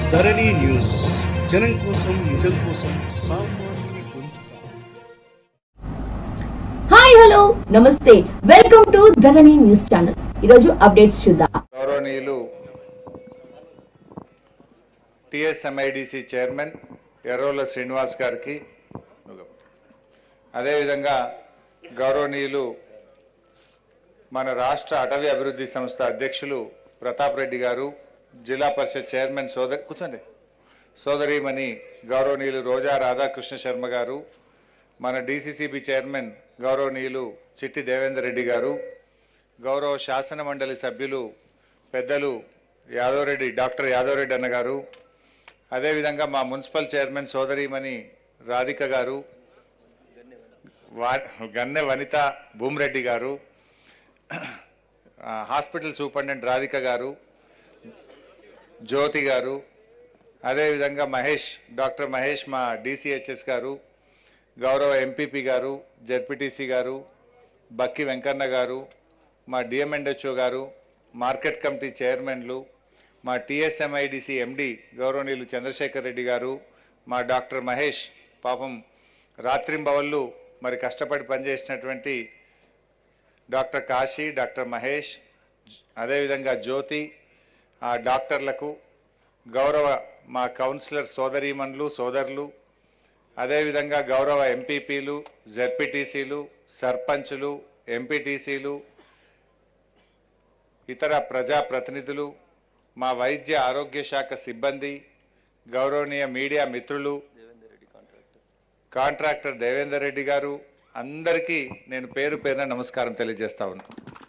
ధరణి news జనం కోసం నిజం కోసం సామాన్యుని గొంతుక హాయ్ హలో నమస్తే welcome to Dharani news channel ఈరోజు అప్డేట్స్ చూద్దాం గౌరవనీయులు టిఎస్ఎంఐడిసి చైర్మన్ ఎర్రోల శ్రీనివాస్ గారికి అదేవిధంగా గౌరవనీయులు మన రాష్ట్ర అటవీ అభివృద్ధి సంస్థ అధ్యక్షులు ప్రతాప్ రెడ్డి గారు జిల్లా పరిషత్ చైర్మన్ సోదరి కూర్చోండి సోదరిమణి గౌరవనీయులు రోజా రాధాకృష్ణ శర్మ గారు మన డిసిసిబి చైర్మన్ గౌరవనీయులు చిట్టి దేవేందర్ రెడ్డి గారు గౌరవ శాసన మండలి సభ్యులు పెద్దలు యాదవరెడ్డి డాక్టర్ యాదవరెడ్డి అన్న గారు అదేవిధంగా మా మున్సిపల్ చైర్మన్ సోదరిమణి రాధిక గారు వా- గన్నె వనిత భూమిరెడ్డి గారు ఆ, హాస్పిటల్ సూపరింటెండెంట్ రాధిక గారు జ్యోతి గారు అదేవిధంగా మహేష్ డాక్టర్ మహేష్ మా డిసిహెచ్ఎస్ గారు గౌరవ ఎంపీపీ గారు జెడ్పీటీసీ గారు బక్కి వెంకన్న గారు మా డిఎంఎండ్హెచ్ఓ గారు మార్కెట్ కమిటీ చైర్మన్లు మా టిఎస్ఎంఐడిసి ఎండి గౌరవనీయులు చంద్రశేఖర్ రెడ్డి గారు మా డాక్టర్ మహేష్ పాపం రాత్రింబవళ్ళు మరి కష్టపడి పనిచేసినటువంటి డాక్టర్ కాశీ డాక్టర్ మహేష్ అదేవిధంగా జ్యోతి ఆ డాక్టర్లకు గౌరవ మా కౌన్సిలర్ సోదరీమణులు సోదరులు అదేవిధంగా గౌరవ ఎంపీపీలు జెడ్పీటీసీలు సర్పంచులు ఎంపీటీసీలు ఇతర ప్రజాప్రతినిధులు మా వైద్య ఆరోగ్య శాఖ సిబ్బంది గౌరవనీయ మీడియా మిత్రులు కాంట్రాక్టర్ దేవేందర్ రెడ్డి గారు అందరికీ నేను పేరు పేరున నమస్కారం తెలియజేస్తా ఉన్నా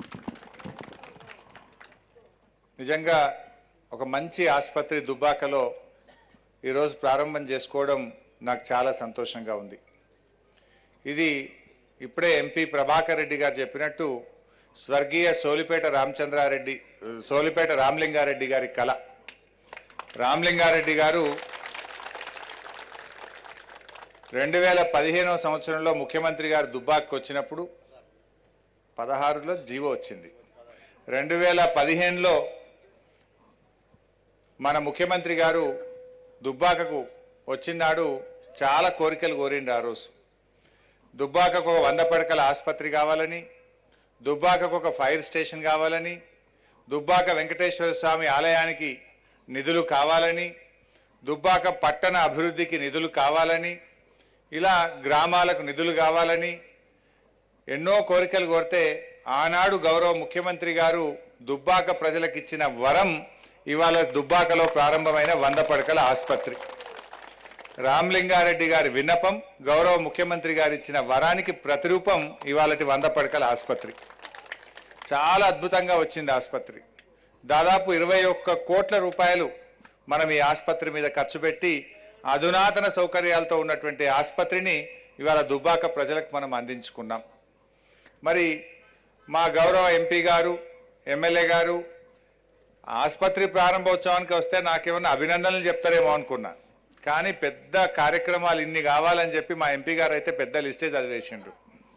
నిజంగా ఒక మంచి ఆసుపత్రి దుబ్బాకలో ఈరోజు ప్రారంభం చేసుకోవడం నాకు చాలా సంతోషంగా ఉంది ఇది ఇప్పుడే ఎంపీ ప్రభాకర్ రెడ్డి గారు చెప్పినట్టు స్వర్గీయ సోలిపేట రామచంద్రారెడ్డి సోలిపేట రామలింగారెడ్డి గారి కళ రామలింగారెడ్డి గారు రెండు వేల పదిహేనవ సంవత్సరంలో ముఖ్యమంత్రి గారు దుబ్బాకి వచ్చినప్పుడు పదహారులో జీవో వచ్చింది రెండు వేల పదిహేనులో మన ముఖ్యమంత్రి గారు దుబ్బాకకు వచ్చినాడు చాలా కోరికలు కోరిండు ఆ రోజు దుబ్బాకకు ఒక వంద పడకల ఆసుపత్రి కావాలని దుబ్బాకకు ఒక ఫైర్ స్టేషన్ కావాలని దుబ్బాక వెంకటేశ్వర స్వామి ఆలయానికి నిధులు కావాలని దుబ్బాక పట్టణ అభివృద్ధికి నిధులు కావాలని ఇలా గ్రామాలకు నిధులు కావాలని ఎన్నో కోరికలు కోరితే ఆనాడు గౌరవ ముఖ్యమంత్రి గారు దుబ్బాక ప్రజలకు ఇచ్చిన వరం ఇవాళ దుబ్బాకలో ప్రారంభమైన వంద పడకల ఆసుపత్రి రామలింగారెడ్డి గారి విన్నపం గౌరవ ముఖ్యమంత్రి గారు ఇచ్చిన వరానికి ప్రతిరూపం ఇవాళటి వంద పడకల ఆసుపత్రి చాలా అద్భుతంగా వచ్చింది ఆసుపత్రి దాదాపు ఇరవై ఒక్క కోట్ల రూపాయలు మనం ఈ ఆసుపత్రి మీద ఖర్చు పెట్టి అధునాతన సౌకర్యాలతో ఉన్నటువంటి ఆసుపత్రిని ఇవాళ దుబ్బాక ప్రజలకు మనం అందించుకున్నాం మరి మా గౌరవ ఎంపీ గారు ఎమ్మెల్యే గారు ఆసుపత్రి ప్రారంభోత్సవానికి వస్తే నాకేమన్నా అభినందనలు చెప్తారేమో అనుకున్నా కానీ పెద్ద కార్యక్రమాలు ఇన్ని కావాలని చెప్పి మా ఎంపీ గారు అయితే పెద్ద లిస్టే చదివేసిండ్రు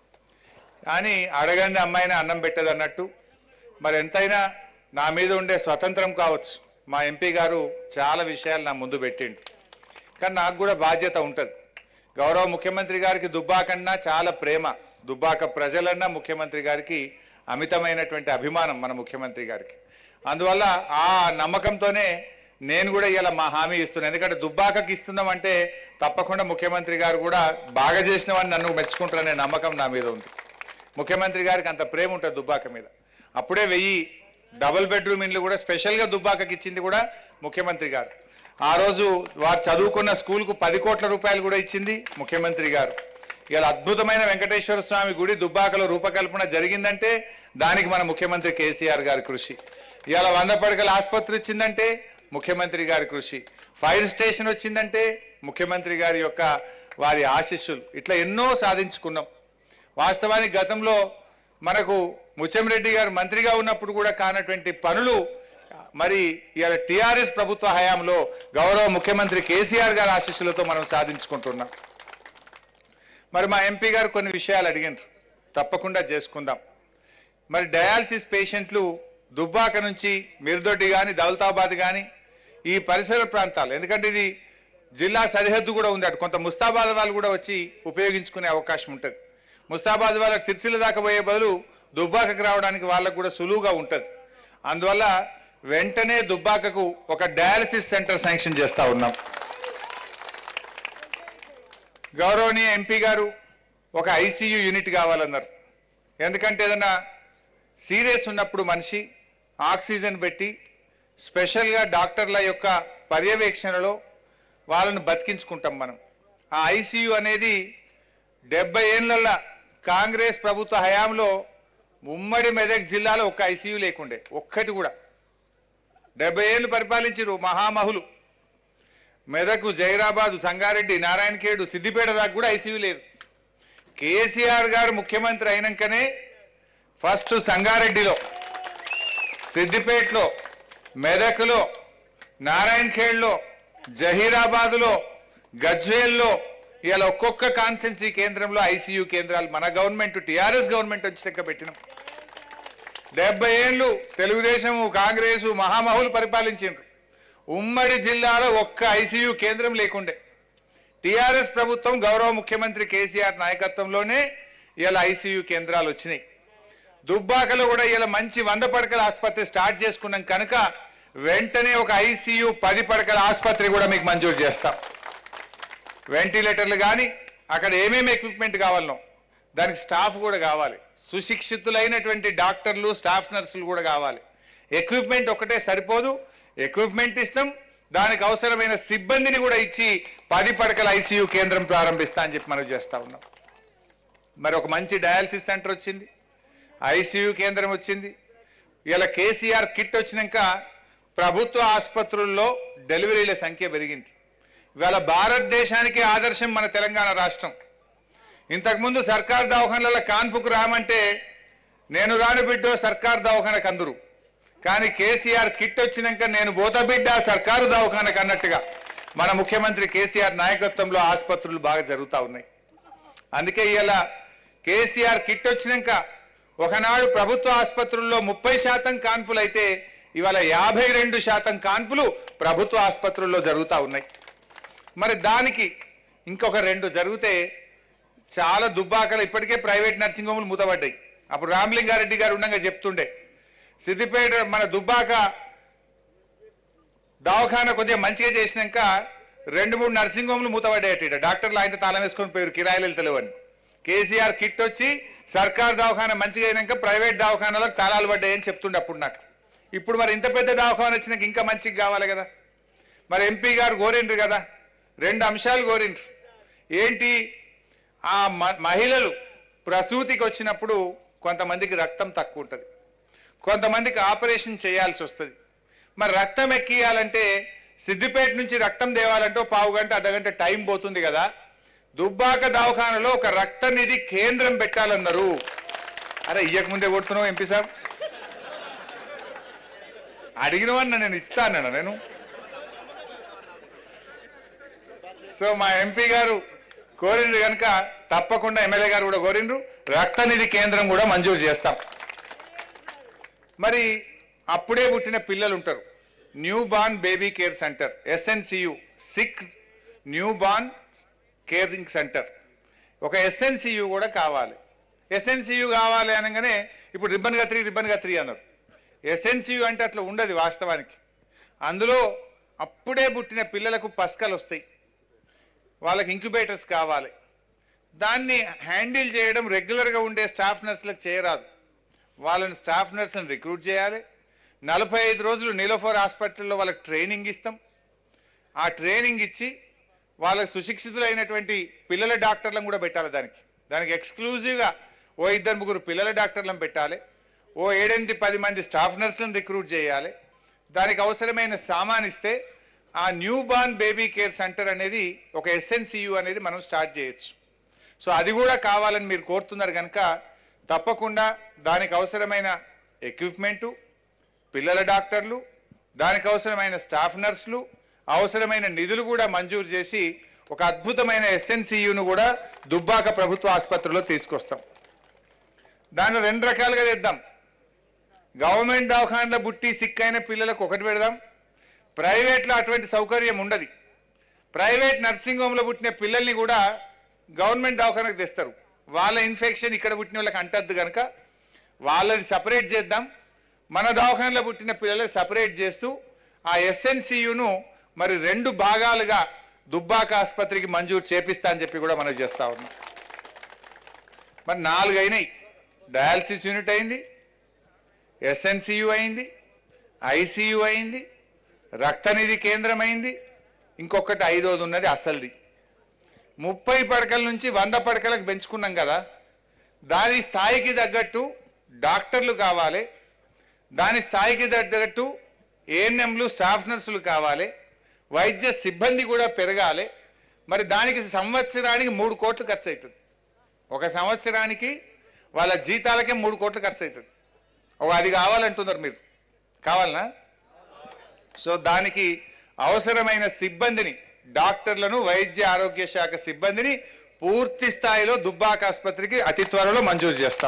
కానీ అడగండి అమ్మాయిని అన్నం పెట్టదు అన్నట్టు మరి ఎంతైనా నా మీద ఉండే స్వతంత్రం కావచ్చు మా ఎంపీ గారు చాలా విషయాలు నా ముందు పెట్టిండు కానీ నాకు కూడా బాధ్యత ఉంటుంది గౌరవ ముఖ్యమంత్రి గారికి దుబ్బాకన్నా చాలా ప్రేమ దుబ్బాక ప్రజలన్నా ముఖ్యమంత్రి గారికి అమితమైనటువంటి అభిమానం మన ముఖ్యమంత్రి గారికి అందువల్ల ఆ నమ్మకంతోనే నేను కూడా ఇలా మా హామీ ఇస్తున్నాను ఎందుకంటే దుబ్బాకకి ఇస్తున్నామంటే తప్పకుండా ముఖ్యమంత్రి గారు కూడా బాగా చేసినవని నన్ను మెచ్చుకుంటారనే నమ్మకం నా మీద ఉంది ముఖ్యమంత్రి గారికి అంత ప్రేమ ఉంటుంది దుబ్బాక మీద అప్పుడే వెయ్యి డబుల్ బెడ్రూమ్ ఇండ్లు కూడా స్పెషల్గా దుబ్బాకకి ఇచ్చింది కూడా ముఖ్యమంత్రి గారు ఆ రోజు వారు చదువుకున్న స్కూల్కు పది కోట్ల రూపాయలు కూడా ఇచ్చింది ముఖ్యమంత్రి గారు ఇలా అద్భుతమైన వెంకటేశ్వర స్వామి గుడి దుబ్బాకలో రూపకల్పన జరిగిందంటే దానికి మన ముఖ్యమంత్రి కేసీఆర్ గారి కృషి ఇవాళ వంద పడకల ఆసుపత్రి వచ్చిందంటే ముఖ్యమంత్రి గారి కృషి ఫైర్ స్టేషన్ వచ్చిందంటే ముఖ్యమంత్రి గారి యొక్క వారి ఆశీస్సులు ఇట్లా ఎన్నో సాధించుకున్నాం వాస్తవానికి గతంలో మనకు ముత్యంరెడ్డి గారు మంత్రిగా ఉన్నప్పుడు కూడా కానటువంటి పనులు మరి ఇవాళ టీఆర్ఎస్ ప్రభుత్వ హయాంలో గౌరవ ముఖ్యమంత్రి కేసీఆర్ గారి ఆశీస్సులతో మనం సాధించుకుంటున్నాం మరి మా ఎంపీ గారు కొన్ని విషయాలు అడిగినారు తప్పకుండా చేసుకుందాం మరి డయాలసిస్ పేషెంట్లు దుబ్బాక నుంచి మిర్దొడ్డి కానీ దౌలతాబాద్ కానీ ఈ పరిసర ప్రాంతాలు ఎందుకంటే ఇది జిల్లా సరిహద్దు కూడా ఉంది అటు కొంత ముస్తాబాద్ వాళ్ళు కూడా వచ్చి ఉపయోగించుకునే అవకాశం ఉంటుంది ముస్తాబాద్ వాళ్ళకి సిరిసిల్ల దాకా పోయే బదులు దుబ్బాకకు రావడానికి వాళ్ళకు కూడా సులువుగా ఉంటుంది అందువల్ల వెంటనే దుబ్బాకకు ఒక డయాలసిస్ సెంటర్ శాంక్షన్ చేస్తా ఉన్నాం గౌరవనీయ ఎంపీ గారు ఒక ఐసీయూ యూనిట్ కావాలన్నారు ఎందుకంటే ఏదైనా సీరియస్ ఉన్నప్పుడు మనిషి ఆక్సిజన్ పెట్టి స్పెషల్గా డాక్టర్ల యొక్క పర్యవేక్షణలో వాళ్ళను బతికించుకుంటాం మనం ఆ ఐసీయూ అనేది డెబ్బై ఏళ్ళ కాంగ్రెస్ ప్రభుత్వ హయాంలో ఉమ్మడి మెదక్ జిల్లాలో ఒక్క ఐసీయూ లేకుండే ఒక్కటి కూడా డెబ్బై ఏళ్ళు పరిపాలించారు మహామహులు మెదకు జైరాబాదు సంగారెడ్డి నారాయణఖేడు సిద్దిపేట దాకా కూడా ఐసీయూ లేదు కేసీఆర్ గారు ముఖ్యమంత్రి అయినాకనే ఫస్ట్ సంగారెడ్డిలో సిద్దిపేటలో మెదక్లో నారాయణఖేడ్లో జహీరాబాద్లో గజ్వేల్లో ఇలా ఒక్కొక్క కాన్స్టెన్సీ కేంద్రంలో ఐసీయూ కేంద్రాలు మన గవర్నమెంట్ టీఆర్ఎస్ గవర్నమెంట్ వచ్చాక పెట్టినాం డెబ్బై ఏళ్ళు తెలుగుదేశం కాంగ్రెస్ మహామహులు పరిపాలించిండ్రు ఉమ్మడి జిల్లాలో ఒక్క ఐసీయూ కేంద్రం లేకుండే టీఆర్ఎస్ ప్రభుత్వం గౌరవ ముఖ్యమంత్రి కేసీఆర్ నాయకత్వంలోనే ఇలా ఐసీయూ కేంద్రాలు వచ్చినాయి దుబ్బాకలో కూడా ఇలా మంచి వంద పడకల ఆసుపత్రి స్టార్ట్ చేసుకున్నాం కనుక వెంటనే ఒక ఐసీయూ పది పడకల ఆసుపత్రి కూడా మీకు మంజూరు చేస్తాం వెంటిలేటర్లు కానీ అక్కడ ఏమేమి ఎక్విప్మెంట్ కావాలనో దానికి స్టాఫ్ కూడా కావాలి సుశిక్షితులైనటువంటి డాక్టర్లు స్టాఫ్ నర్సులు కూడా కావాలి ఎక్విప్మెంట్ ఒకటే సరిపోదు ఎక్విప్మెంట్ ఇస్తాం దానికి అవసరమైన సిబ్బందిని కూడా ఇచ్చి పది పడకల ఐసీయూ కేంద్రం ప్రారంభిస్తా అని చెప్పి మనం చేస్తా ఉన్నాం మరి ఒక మంచి డయాలసిస్ సెంటర్ వచ్చింది ఐసీయూ కేంద్రం వచ్చింది ఇలా కేసీఆర్ కిట్ వచ్చినాక ప్రభుత్వ ఆసుపత్రుల్లో డెలివరీల సంఖ్య పెరిగింది ఇవాళ భారతదేశానికి ఆదర్శం మన తెలంగాణ రాష్ట్రం ఇంతకుముందు సర్కార్ దవాఖానల కాన్పుకు రామంటే నేను రాను బిడ్డో సర్కార్ దవాఖానకు అందరు కానీ కేసీఆర్ కిట్ వచ్చినాక నేను పోత బిడ్డ సర్కారు దవాఖానకు అన్నట్టుగా మన ముఖ్యమంత్రి కేసీఆర్ నాయకత్వంలో ఆసుపత్రులు బాగా జరుగుతా ఉన్నాయి అందుకే ఇలా కేసీఆర్ కిట్ వచ్చినాక ఒకనాడు ప్రభుత్వ ఆసుపత్రుల్లో ముప్పై శాతం కాన్పులైతే ఇవాళ యాభై రెండు శాతం కాన్పులు ప్రభుత్వ ఆసుపత్రుల్లో జరుగుతా ఉన్నాయి మరి దానికి ఇంకొక రెండు జరిగితే చాలా దుబ్బాకలు ఇప్పటికే ప్రైవేట్ నర్సింగ్ హోములు మూతపడ్డాయి అప్పుడు రామలింగారెడ్డి గారు ఉండగా చెప్తుండే సిద్దిపేట మన దుబ్బాక దవాఖాన కొద్దిగా మంచిగా చేసినాక రెండు మూడు నర్సింగ్ హోమ్లు మూతపడ్డాయట డాక్టర్లు ఆయన తాళం వేసుకొని పోయారు కిరాయిలు వెళ్తలేవని కేసీఆర్ కిట్ వచ్చి సర్కార్ దవాఖాన మంచిగా అయినాక ప్రైవేట్ దవాఖానాలకు తాళాలు పడ్డాయని చెప్తుండే అప్పుడు నాకు ఇప్పుడు మరి ఇంత పెద్ద దవాఖాన వచ్చినాక ఇంకా మంచిగా కావాలి కదా మరి ఎంపీ గారు కోరిండ్రు కదా రెండు అంశాలు కోరిండ్రు ఏంటి ఆ మ- మహిళలు ప్రసూతికి వచ్చినప్పుడు కొంతమందికి రక్తం తక్కువ ఉంటుంది కొంతమందికి ఆపరేషన్ చేయాల్సి వస్తుంది మరి రక్తం ఎక్కియాలంటే సిద్దిపేట నుంచి రక్తం తేవాలంటే ఓ పావు గంట అర్ధగంట టైం పోతుంది కదా దుబ్బాక దవాఖానలో ఒక రక్త నిధి కేంద్రం పెట్టాలన్నారు అరే ఇయ్యక ముందే కొడుతున్నావు ఎంపీ సాబ్ అడిగినవన్న నేను ఇస్తాను నేను సో మా ఎంపీ గారు కోరిండ్రు కనుక తప్పకుండా ఎమ్మెల్యే గారు కూడా కోరిండ్రు రక్త నిధి కేంద్రం కూడా మంజూరు చేస్తాం మరి అప్పుడే పుట్టిన పిల్లలు ఉంటారు new born baby care centre SNCU sick new born caring centre ఒక ఎస్ఎన్సియు కూడా కావాలి ఎస్ఎన్సియు కావాలి అనగానే ఇప్పుడు రిబ్బన్ గత్రి రిబ్బన్ గత్రి అన్నారు ఎస్ఎన్సియు అంటే అట్లా ఉండదు వాస్తవానికి అందులో అప్పుడే పుట్టిన పిల్లలకు పస్కలు వస్తాయి వాళ్ళకి ఇంక్యుబేటర్స్ కావాలి దాన్ని హ్యాండిల్ చేయడం రెగ్యులర్గా ఉండే స్టాఫ్ నర్సులకు చేయరాదు వాళ్ళని స్టాఫ్ నర్సులను రిక్రూట్ చేయాలి నలభై ఐదు రోజులు నీలోఫర్ హాస్పిటల్లో వాళ్ళకి ట్రైనింగ్ ఇస్తాం ఆ ట్రైనింగ్ ఇచ్చి వాళ్ళకి సుశిక్షితులైనటువంటి పిల్లల డాక్టర్లను కూడా పెట్టాలి దానికి దానికి ఎక్స్క్లూజివ్గా ఓ ఇద్దరు ముగ్గురు పిల్లల డాక్టర్లను పెట్టాలి ఓ ఏడెనిమిది పది మంది స్టాఫ్ నర్సులను రిక్రూట్ చేయాలి దానికి అవసరమైన సామాన్ ఇస్తే ఆ new born baby care centre అనేది ఒక ఎస్ఎన్సియు అనేది మనం స్టార్ట్ చేయొచ్చు సో అది కూడా కావాలని మీరు కోరుతున్నారు కనుక తప్పకుండా దానికి అవసరమైన ఎక్విప్మెంటు పిల్లల డాక్టర్లు దానికి అవసరమైన స్టాఫ్ నర్సులు అవసరమైన నిధులు కూడా మంజూరు చేసి ఒక అద్భుతమైన ఎస్ఎన్సియును కూడా దుబ్బాక ప్రభుత్వ ఆసుపత్రిలో తీసుకొస్తాం దాన్ని రెండు రకాలుగా తెద్దాం గవర్నమెంట్ దవాఖానలో బుట్టి సిక్ అయిన పిల్లలకు ఒకటి పెడదాం ప్రైవేట్లో అటువంటి సౌకర్యం ఉండదు ప్రైవేట్ నర్సింగ్ హోమ్లో పుట్టిన పిల్లల్ని కూడా గవర్నమెంట్ దవాఖానకు తెస్తారు వాళ్ళ ఇన్ఫెక్షన్ ఇక్కడ పుట్టిన వాళ్ళకి అంటద్దు కనుక వాళ్ళది సపరేట్ చేద్దాం మన దవాఖానలో పుట్టిన పిల్లలు సపరేట్ చేస్తూ ఆ ఎస్ఎన్సియును మరి రెండు భాగాలుగా దుబ్బాక ఆసుపత్రికి మంజూరు చేపిస్తా అని చెప్పి కూడా మనం చేస్తా ఉన్నాం మరి నాలుగు అయినాయి డయాలసిస్ యూనిట్ అయింది ఎస్ఎన్సియు అయింది ఐసియు అయింది రక్తనిధి కేంద్రం అయింది ఇంకొకటి ఐదోది ఉన్నది అసలుది ముప్పై పడకల నుంచి వంద పడకలకు పెంచుకున్నాం కదా దాని స్థాయికి తగ్గట్టు డాక్టర్లు కావాలి దాని స్థాయికి తగ్గట్టు ఏఎన్ఎంలు స్టాఫ్ నర్సులు కావాలి వైద్య సిబ్బంది కూడా పెరగాలి మరి దానికి సంవత్సరానికి మూడు కోట్లు ఖర్చు అవుతుంది ఒక సంవత్సరానికి వాళ్ళ జీతాలకే మూడు కోట్లు ఖర్చు అవుతుంది ఒక అది కావాలంటున్నారు మీరు కావాలనా సో దానికి అవసరమైన సిబ్బందిని డాక్టర్లను వైద్య ఆరోగ్య శాఖ సిబ్బందిని పూర్తి స్థాయిలో దుబ్బాక ఆసుపత్రికి అతి త్వరలో మంజూరు చేస్తాం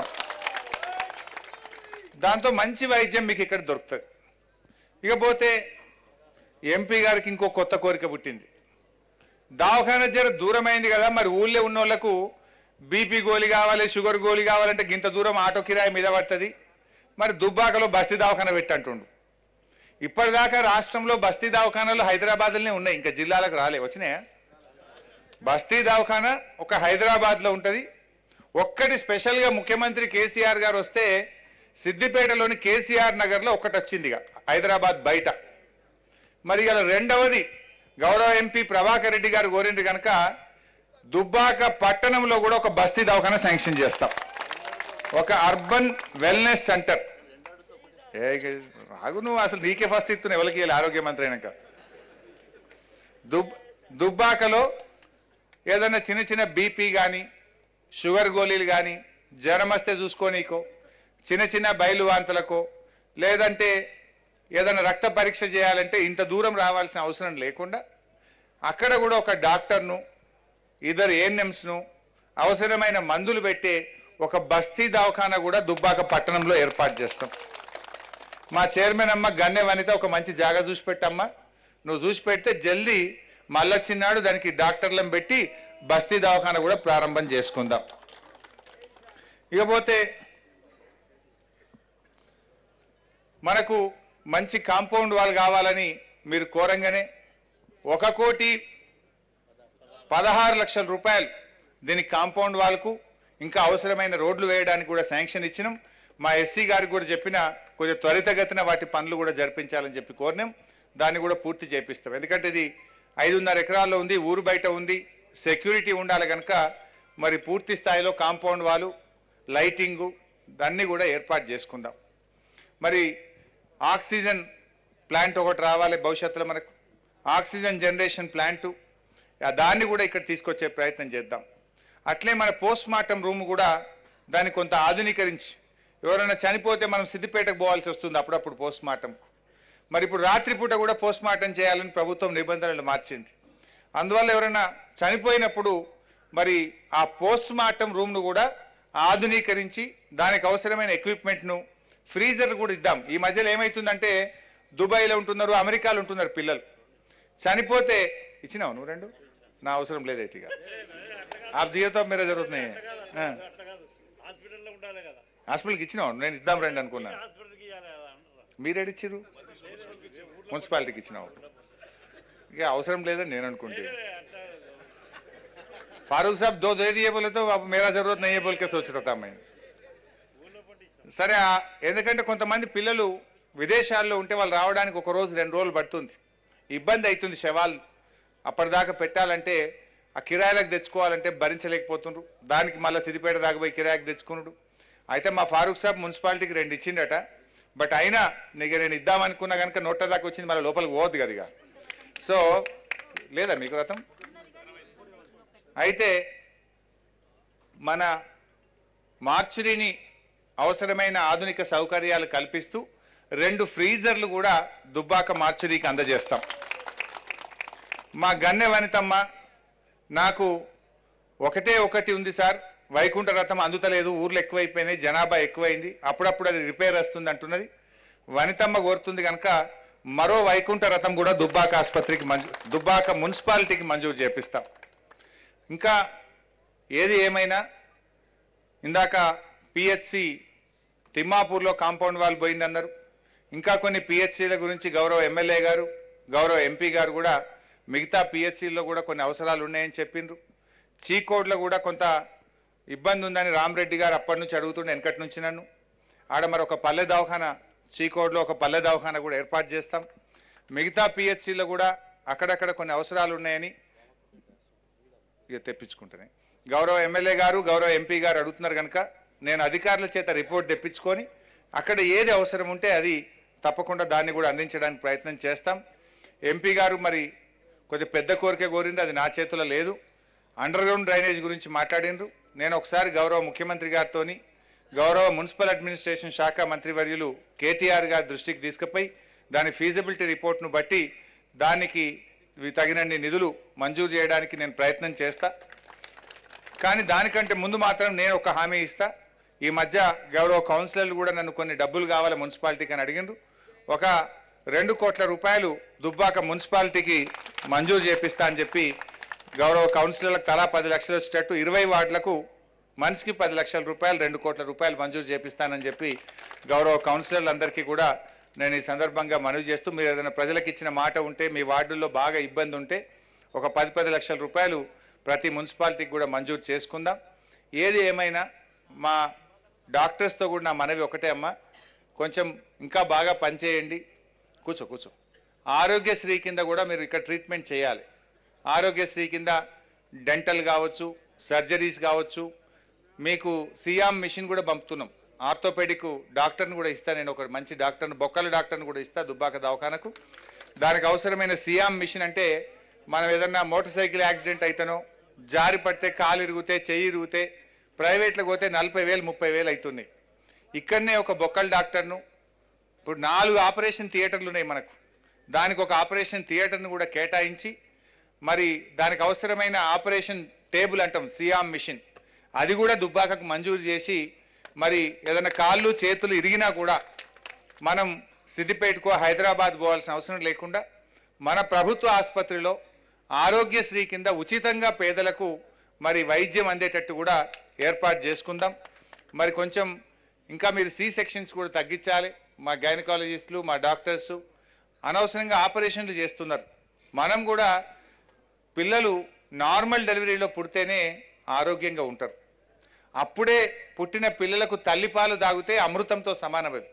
దాంతో మంచి వైద్యం మీకు ఇక్కడ దొరుకుతుంది ఇకపోతే ఎంపీ గారికి ఇంకో కొత్త కోరిక పుట్టింది దవాఖాన జర దూరమైంది కదా మరి ఊళ్ళో ఉన్న వాళ్ళకు బీపీ గోలి కావాలి షుగర్ గోలి కావాలంటే గింత దూరం ఆటో కిరాయి మీద పడుతుంది మరి దుబ్బాకలో బస్తీ దవాఖాన పెట్టంటుండు ఇప్పటిదాకా రాష్ట్రంలో బస్తీ దవాఖానాలు హైదరాబాద్లోనే ఉన్నాయి ఇంకా జిల్లాలకు రాలే వచ్చినాయా బస్తీ దవాఖానా ఒక హైదరాబాద్లో ఉంటుంది ఒక్కటి స్పెషల్గా ముఖ్యమంత్రి కేసీఆర్ గారు వస్తే సిద్దిపేటలోని కేసీఆర్ నగర్లో ఒకటి వచ్చింది ఇక హైదరాబాద్ బయట మరి ఇలా రెండవది గౌరవ ఎంపీ ప్రభాకర్ రెడ్డి గారు కోరింది కనుక దుబ్బాక పట్టణంలో కూడా ఒక బస్తీ దవాఖానా శాంక్షన్ చేస్తాం ఒక అర్బన్ వెల్నెస్ సెంటర్ ఏ రాగు నువ్వు అసలు నీకే ఫస్ట్ ఇస్తున్నా ఎవరికి ఇవ్వాలి ఆరోగ్య మంత్రి అయినాక దుబ్ దుబ్బాకలో ఏదైనా చిన్న చిన్న బీపీ కానీ షుగర్ గోళీలు కానీ జ్వరం వస్తే చూసుకోనీకో చిన్న చిన్న బయలు వాంతులకో లేదంటే ఏదైనా రక్త పరీక్ష చేయాలంటే ఇంత దూరం రావాల్సిన అవసరం లేకుండా అక్కడ కూడా ఒక డాక్టర్ను ఇద్దరు ఏఎన్ఎంస్ను అవసరమైన మందులు పెట్టే ఒక బస్తీ దవాఖానా కూడా దుబ్బాక పట్టణంలో ఏర్పాటు చేస్తాం మా చైర్మన్ అమ్మ గన్నె వనిత ఒక మంచి జాగా చూసి పెట్టమ్మా నువ్వు చూసి పెడితే జల్దీ మళ్ళొచ్చినాడు దానికి డాక్టర్లను పెట్టి బస్తీ దవాఖానా కూడా ప్రారంభం చేసుకుందాం ఇకపోతే మనకు మంచి కాంపౌండ్ వాల్ కావాలని మీరు కోరంగానే ఒక కోటి పదహారు లక్షల రూపాయలు దీనికి కాంపౌండ్ వాల్కు ఇంకా అవసరమైన రోడ్లు వేయడానికి కూడా శాంక్షన్ ఇచ్చినాం మా ఎస్సీ గారికి కూడా చెప్పిన కొంచెం త్వరితగతిన వాటి పనులు కూడా జరిపించాలని చెప్పి కోరినాం దాన్ని కూడా పూర్తి చేపిస్తాం ఎందుకంటే ఇది ఐదున్నర ఎకరాల్లో ఉంది ఊరు బయట ఉంది సెక్యూరిటీ ఉండాలి కనుక మరి పూర్తి స్థాయిలో కాంపౌండ్ వాలు లైటింగు దాన్ని కూడా ఏర్పాటు చేసుకుందాం మరి ఆక్సిజన్ ప్లాంట్ ఒకటి రావాలి భవిష్యత్తులో మనకు ఆక్సిజన్ జనరేషన్ ప్లాంటు ఆ దాన్ని కూడా ఇక్కడ తీసుకొచ్చే ప్రయత్నం చేద్దాం అట్లే మన పోస్ట్ మార్టం రూమ్ కూడా దాన్ని కొంత ఆధునీకరించి ఎవరైనా చనిపోతే మనం సిద్దిపేటకు పోవాల్సి వస్తుంది అప్పుడప్పుడు పోస్ట్ మార్టంకు మరి ఇప్పుడు రాత్రిపూట కూడా పోస్ట్ మార్టం చేయాలని ప్రభుత్వం నిబంధనలు మార్చింది అందువల్ల ఎవరైనా చనిపోయినప్పుడు మరి ఆ పోస్ట్ మార్టం రూమ్ను కూడా ఆధునీకరించి దానికి అవసరమైన ఎక్విప్మెంట్ను ఫ్రీజర్ కూడా ఇద్దాం ఈ మధ్యలో ఏమవుతుందంటే దుబాయ్లో ఉంటున్నారు అమెరికాలో ఉంటున్నారు పిల్లలు చనిపోతే ఇచ్చినావు నువ్వు రెండు నా అవసరం లేదైతే ఇక ఆ దిగతో మీరే జరుగుతున్నాయి ఆ. హాస్పిటల్లో ఉండాలి కదా హాస్పిటల్కి ఇచ్చినావు నేను ఇద్దాం రండి అనుకున్నా హాస్పిటల్కి ఇవ్వాలి కదా అంటారా మీరేడు ఇచ్చిర్రు మున్సిపాలిటీకి ఇచ్చినావు ఇక అవసరం లేదని నేను అనుకుంటే फारूक साहब दो दे दिए बोले तो अब मेरा जरूरत नहीं है बोल के सोच रहा था मैं సరే ఆ- ఎందుకంటే కొంతమంది పిల్లలు విదేశాల్లో ఉంటే వాళ్ళు రావడానికి ఒక రోజు రెండు రోజులు పడుతుంది ఇబ్బంది అవుతుంది శవాలు అప్పటిదాకా పెట్టాలంటే ఆ కిరాయిలకు తెచ్చుకోవాలంటే భరించలేకపోతుండ్రు దానికి మళ్ళీ సిద్దిపేట దాకా పోయి కిరాయికి తెచ్చుకున్నాడు అయితే మా ఫారూక్ సాబ్ మున్సిపాలిటీకి రెండు ఇచ్చిండట బట్ అయినా నీకు నేను ఇద్దామనుకున్నా కనుక నోట్ల దాకా వచ్చింది మళ్ళీ లోపలికి పోవద్దు కదా ఇక సో లేదా మీకు రథం అయితే మన మార్చురీని అవసరమైన ఆధునిక సౌకర్యాలు కల్పిస్తూ రెండు ఫ్రీజర్లు కూడా దుబ్బాక మార్చురీకి అందజేస్తాం మా గన్నె వనితమ్మ నాకు ఒకటే ఒకటి ఉంది సార్ వైకుంఠ రథం అందుతలేదు ఊర్లు ఎక్కువైపోయినాయి జనాభా ఎక్కువైంది అప్పుడప్పుడు అది రిపేర్ వస్తుంది అంటున్నది వనితమ్మ కోరుతుంది కనుక మరో వైకుంఠ రథం కూడా దుబ్బాక ఆసుపత్రికి మంజూ దుబ్బాక మున్సిపాలిటీకి మంజూరు చేపిస్తాం ఇంకా ఏది ఏమైనా ఇందాక పిహెచ్సి తిమ్మాపూర్లో కాంపౌండ్ వాల్ పోయిందన్నారు ఇంకా కొన్ని పిహెచ్సిల గురించి గౌరవ ఎమ్మెల్యే గారు గౌరవ ఎంపీ గారు కూడా మిగతా పిహెచ్సిల్లో కూడా కొన్ని అవసరాలు ఉన్నాయని చెప్పిండ్రు చీకోడ్లో కూడా కొంత ఇబ్బంది ఉందని రామరెడ్డి గారు అప్పటి నుంచి అడుగుతుండే వెనకటి నుంచి నన్ను ఆడ మరి ఒక పల్లె దవాఖాన చీకోడ్లో ఒక పల్లె దవాఖాన కూడా ఏర్పాటు చేస్తాం మిగతా పిహెచ్సిలో కూడా అక్కడక్కడ కొన్ని అవసరాలు ఉన్నాయని ఇక తెప్పించుకుంటానే గౌరవ ఎమ్మెల్యే గారు గౌరవ ఎంపీ గారు అడుగుతున్నారు కనుక నేను అధికారుల చేత రిపోర్ట్ తెప్పించుకొని అక్కడ ఏది అవసరం ఉంటే అది తప్పకుండా దాన్ని కూడా అందించడానికి ప్రయత్నం చేస్తాం ఎంపీ గారు మరి కొద్ది పెద్ద కోరిక కోరింది అది నా చేతిలో లేదు అండర్ గ్రౌండ్ డ్రైనేజ్ గురించి మాట్లాడిండ్రు నేను ఒకసారి గౌరవ ముఖ్యమంత్రి గారితోని గౌరవ మున్సిపల్ అడ్మినిస్ట్రేషన్ శాఖ మంత్రివర్యులు కేటీఆర్ గారి దృష్టికి తీసుకుపోయి దాని ఫీజిబిలిటీ రిపోర్ట్ను బట్టి దానికి వి- తగినన్ని నిధులు మంజూరు చేయడానికి నేను ప్రయత్నం చేస్తా కానీ దానికంటే ముందు మాత్రం నేను ఒక హామీ ఇస్తా ఈ మధ్య గౌరవ కౌన్సిలర్లు కూడా నన్ను కొన్ని డబ్బులు కావాలి మున్సిపాలిటీకి అని అడిగిండ్రు ఒక రెండు కోట్ల రూపాయలు దుబ్బాక మున్సిపాలిటీకి మంజూరు చేపిస్తా అని చెప్పి గౌరవ కౌన్సిలర్లకు తలా పది లక్షలు వచ్చేటట్టు ఇరవై వార్డులకు మనిషికి పది లక్షల రూపాయలు రెండు కోట్ల రూపాయలు మంజూరు చేపిస్తానని చెప్పి గౌరవ కౌన్సిలర్లందరికీ కూడా నేను ఈ సందర్భంగా మనవి చేస్తూ మీరు ఏదైనా ప్రజలకు ఇచ్చిన మాట ఉంటే మీ వార్డుల్లో బాగా ఇబ్బంది ఉంటే ఒక పది పది లక్షల రూపాయలు ప్రతి మున్సిపాలిటీకి కూడా మంజూరు చేసుకుందాం ఏది ఏమైనా మా డాక్టర్స్తో కూడా నా మనవి ఒకటే అమ్మా కొంచెం ఇంకా బాగా పనిచేయండి కూర్చో కూర్చో ఆరోగ్యశ్రీ కింద కూడా మీరు ఇక్కడ ట్రీట్మెంట్ చేయాలి ఆరోగ్యశ్రీ కింద డెంటల్ కావచ్చు సర్జరీస్ కావచ్చు మీకు సియామ్ మిషన్ కూడా పంపుతున్నాం ఆర్థోపెడిక్ డాక్టర్ని కూడా ఇస్తా నేను ఒక మంచి డాక్టర్ని బొక్కల డాక్టర్ని కూడా ఇస్తా దుబ్బాక దవాఖానకు దానికి అవసరమైన సియామ్ మిషన్ అంటే మనం ఏదన్నా మోటార్ సైకిల్ యాక్సిడెంట్ అయితేనో జారి పడితే కాలు ఇరిగితే చెయ్యి ఇరిగితే ప్రైవేట్లో పోతే నలభై వేలు ముప్పై వేలు అవుతున్నాయి ఇక్కడనే ఒక బొక్కల డాక్టర్ను ఇప్పుడు నాలుగు ఆపరేషన్ థియేటర్లు ఉన్నాయి మనకు దానికి ఒక ఆపరేషన్ థియేటర్ను కూడా కేటాయించి మరి దానికి అవసరమైన ఆపరేషన్ టేబుల్ అంటాం సియామ్ మిషన్ అది కూడా దుబ్బాకకు మంజూరు చేసి మరి ఏదైనా కాళ్ళు చేతులు ఇరిగినా కూడా మనం సిద్దిపేటకో హైదరాబాద్ పోవాల్సిన అవసరం లేకుండా మన ప్రభుత్వ ఆసుపత్రిలో ఆరోగ్యశ్రీ కింద ఉచితంగా పేదలకు మరి వైద్యం అందేటట్టు కూడా ఏర్పాటు చేసుకుందాం మరి కొంచెం ఇంకా మీరు సి సెక్షన్స్ కూడా తగ్గించాలి మా గైనకాలజిస్టులు మా డాక్టర్స్ అనవసరంగా ఆపరేషన్లు చేస్తున్నారు మనం కూడా పిల్లలు నార్మల్ డెలివరీలో పుడితేనే ఆరోగ్యంగా ఉంటారు అప్పుడే పుట్టిన పిల్లలకు తల్లిపాలు తాగితే అమృతంతో సమానమది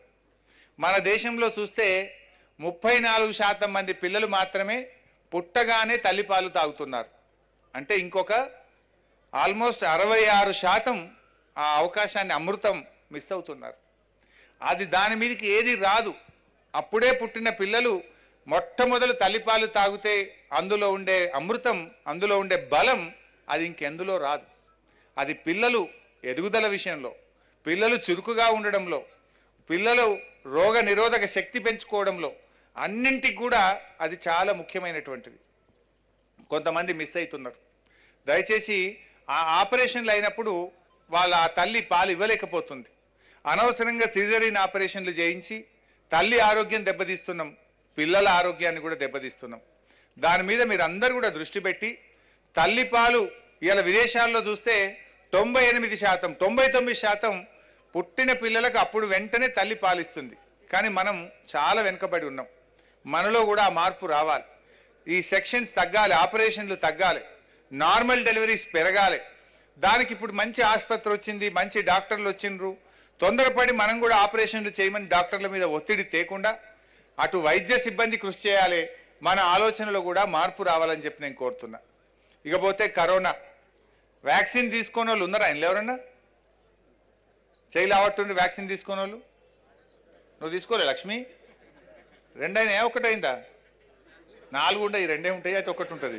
మన దేశంలో చూస్తే ముప్పై నాలుగు శాతం మంది పిల్లలు మాత్రమే పుట్టగానే తల్లిపాలు తాగుతున్నారు అంటే ఇంకొక ఆల్మోస్ట్ అరవై ఆరు శాతం ఆ అవకాశాన్ని అమృతం మిస్ అవుతున్నారు అది దాని మీదకి ఏది రాదు అప్పుడే పుట్టిన పిల్లలు మొట్టమొదలు తల్లిపాలు తాగితే అందులో ఉండే అమృతం అందులో ఉండే బలం అది ఇంకెందులో రాదు అది పిల్లలు ఎదుగుదల విషయంలో పిల్లలు చురుకుగా ఉండడంలో పిల్లలు రోగ నిరోధక శక్తి పెంచుకోవడంలో అన్నింటికి కూడా అది చాలా ముఖ్యమైనటువంటిది కొంతమంది మిస్ అవుతున్నారు దయచేసి ఆ ఆపరేషన్లు అయినప్పుడు వాళ్ళ ఆ తల్లి పాలు ఇవ్వలేకపోతుంది అనవసరంగా సిజరీన్ ఆపరేషన్లు చేయించి తల్లి ఆరోగ్యం దెబ్బతీస్తున్నాం పిల్లల ఆరోగ్యాన్ని కూడా దెబ్బతీస్తున్నాం దాని మీద మీరు అందరూ కూడా దృష్టి పెట్టి తల్లి పాలు ఇలా విదేశాల్లో చూస్తే తొంభై ఎనిమిది శాతం తొంభై తొమ్మిది శాతం పుట్టిన పిల్లలకు అప్పుడు వెంటనే తల్లి పాలిస్తుంది కానీ మనం చాలా వెనుకబడి ఉన్నాం మనలో కూడా ఆ మార్పు రావాలి ఈ సెక్షన్స్ తగ్గాలి ఆపరేషన్లు తగ్గాలి నార్మల్ డెలివరీస్ పెరగాలి దానికి ఇప్పుడు మంచి ఆసుపత్రి వచ్చింది మంచి డాక్టర్లు వచ్చిండ్రు తొందరపడి మనం కూడా ఆపరేషన్లు చేయమని డాక్టర్ల మీద ఒత్తిడి తేకుండా అటు వైద్య సిబ్బంది కృషి చేయాలి మన ఆలోచనలో కూడా మార్పు రావాలని చెప్పి నేను కోరుతున్నా ఇకపోతే కరోనా వ్యాక్సిన్ తీసుకున్న వాళ్ళు ఉన్నారా ఇంట్లో ఎవరన్నా చేయి ఆవట్టుండి వ్యాక్సిన్ తీసుకున్న వాళ్ళు నువ్వు తీసుకోలే లక్ష్మి రెండైనా ఒకటైందా నాలుగు ఉంటాయి రెండే ఉంటాయి అయితే ఒకటి ఉంటుంది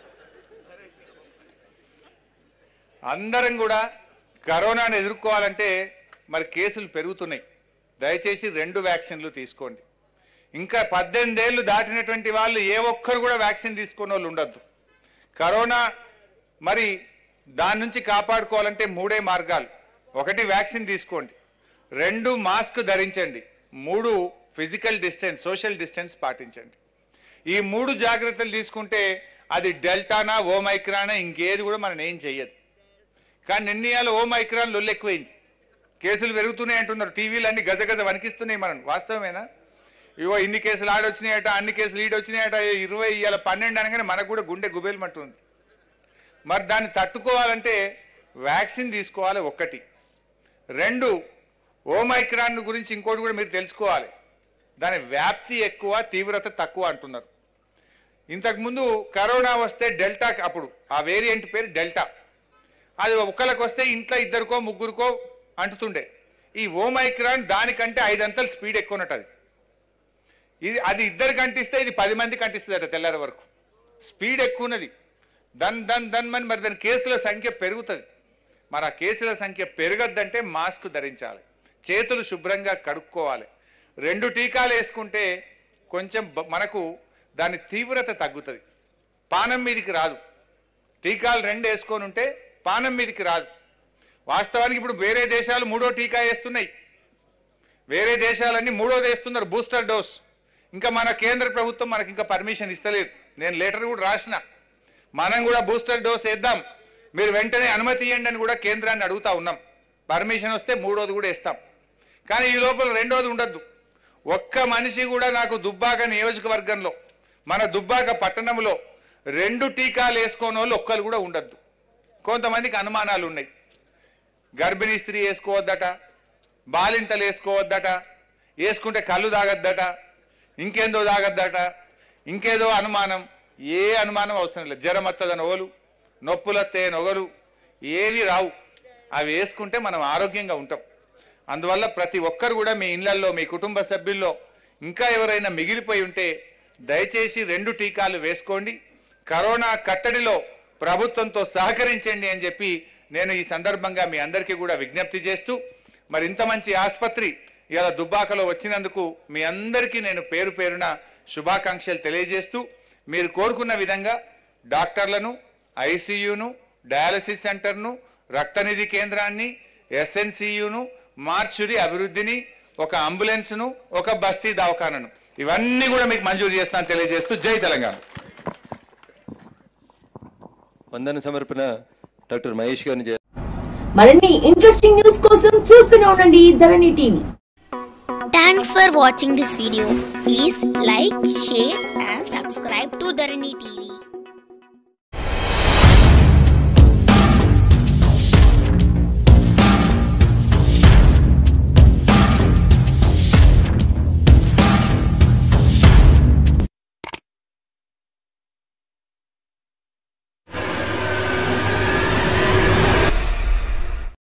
అందరం కూడా కరోనాను ఎదుర్కోవాలంటే మరి కేసులు పెరుగుతున్నాయి దయచేసి రెండు వ్యాక్సిన్లు తీసుకోండి ఇంకా పద్దెనిమిదేళ్లు దాటినటువంటి వాళ్ళు ఏ ఒక్కరు కూడా వ్యాక్సిన్ తీసుకున్న వాళ్ళు ఉండొద్దు కరోనా మరి దాని నుంచి కాపాడుకోవాలంటే మూడే మార్గాలు ఒకటి వ్యాక్సిన్ తీసుకోండి రెండు మాస్క్ ధరించండి మూడు ఫిజికల్ డిస్టెన్స్ సోషల్ డిస్టెన్స్ పాటించండి ఈ మూడు జాగ్రత్తలు తీసుకుంటే అది డెల్టానా ఓ మైక్రానా ఇంకేది కూడా మనం ఏం చెయ్యదు కానీ నిర్ణయాలు ఓ మైక్రాన్ లొల్లు ఎక్కువైంది కేసులు పెరుగుతున్నాయి అంటున్నారు టీవీలు అన్ని గజ గజ వణికిస్తున్నాయి మనం వాస్తవమేనా ఇవో ఇన్ని కేసులు ఆడొచ్చినాయట అన్ని కేసులు ఈడొచ్చినాయట ఇరవై ఇవాళ పన్నెండు అనగానే మనకు కూడా గుండె గుబేలమంటుంది మరి దాన్ని తట్టుకోవాలంటే వ్యాక్సిన్ తీసుకోవాలి ఒక్కటి రెండు ఓమైక్రాన్ గురించి ఇంకోటి కూడా మీరు తెలుసుకోవాలి దాని వ్యాప్తి ఎక్కువ తీవ్రత తక్కువ అంటున్నారు ఇంతకుముందు కరోనా వస్తే డెల్టా అప్పుడు ఆ వేరియంట్ పేరు డెల్టా అది ఒక్కరికి వస్తే ఇంట్లో ఇద్దరికో ముగ్గురికో అంటుతుండే ఈ ఓమైక్రాన్ దానికంటే ఐదంతలు స్పీడ్ ఎక్కువ ఉన్నట్టు అది ఇది అది ఇద్దరికి అంటిస్తే ఇది పది మందికి అంటిస్తుందట తెల్లారి వరకు స్పీడ్ ఎక్కువ ఉన్నది దన్ దన్ దన్ మని మరి దాని కేసుల సంఖ్య పెరుగుతుంది మరి ఆ కేసుల సంఖ్య పెరగద్దంటే మాస్క్ ధరించాలి చేతులు శుభ్రంగా కడుక్కోవాలి రెండు టీకాలు వేసుకుంటే కొంచెం బ- మనకు దాని తీవ్రత తగ్గుతుంది పానం మీదికి రాదు టీకాలు రెండు వేసుకొని ఉంటే పానం మీదికి రాదు వాస్తవానికి ఇప్పుడు వేరే దేశాలు మూడో టీకా వేస్తున్నాయి వేరే దేశాలన్నీ మూడోది వేస్తున్నారు బూస్టర్ డోస్ ఇంకా మన కేంద్ర ప్రభుత్వం మనకి ఇంకా పర్మిషన్ ఇస్తలేదు నేను లెటర్ కూడా రాసిన మనం కూడా బూస్టర్ డోస్ వేద్దాం మీరు వెంటనే అనుమతి ఇవ్వండి అని కూడా కేంద్రాన్ని అడుగుతా ఉన్నాం పర్మిషన్ వస్తే మూడోది కూడా వేస్తాం కానీ ఈ లోపల రెండోది ఉండద్దు ఒక్క మనిషి కూడా నాకు దుబ్బాక నియోజకవర్గంలో మన దుబ్బాక పట్టణంలో రెండు టీకాలు వేసుకోని వాళ్ళు ఒక్కరు కూడా ఉండద్దు కొంతమందికి అనుమానాలు ఉన్నాయి గర్భిణీ స్త్రీ వేసుకోవద్దట బాలింతలు వేసుకోవద్దట వేసుకుంటే కళ్ళు తాగద్దట ఇంకేందో తాగద్దట ఇంకేదో అనుమానం ఏ అనుమానం అవసరం లేదు జ్వరం వస్తుందని ఒకలు నొప్పులు వస్తాయని ఒకరు ఏవి రావు అవి వేసుకుంటే మనం ఆరోగ్యంగా ఉంటాం అందువల్ల ప్రతి ఒక్కరు కూడా మీ ఇళ్లల్లో మీ కుటుంబ సభ్యుల్లో ఇంకా ఎవరైనా మిగిలిపోయి ఉంటే దయచేసి రెండు టీకాలు వేసుకోండి కరోనా కట్టడిలో ప్రభుత్వంతో సహకరించండి అని చెప్పి నేను ఈ సందర్భంగా మీ అందరికీ కూడా విజ్ఞప్తి చేస్తూ మరి ఇంత మంచి ఆసుపత్రి ఇలా దుబ్బాకలో వచ్చినందుకు మీ అందరికీ నేను పేరు పేరున శుభాకాంక్షలు తెలియజేస్తూ మీరు కోరుకున్న విధంగా డాక్టర్లను ఐసీయూను డయాలసిస్ సెంటర్ను రక్తనిధి కేంద్రాన్ని ఎస్ఎన్సియును మార్చురి అభివృద్ధిని ఒక అంబులెన్స్ను ఒక బస్తీ దవాఖానను ఇవన్నీ కూడా మీకు మంజూరు చేస్తానని తెలియజేస్తూ జై తెలంగాణ వందన సమర్పణ డాక్టర్ మహేష్ గారిని చే- మరిన్ని ఇంట్రెస్టింగ్ న్యూస్ కోసం చూస్తూనే ఉండండి Dharani TV Thanks for watching this video. Please like, share and subscribe to Dharani TV.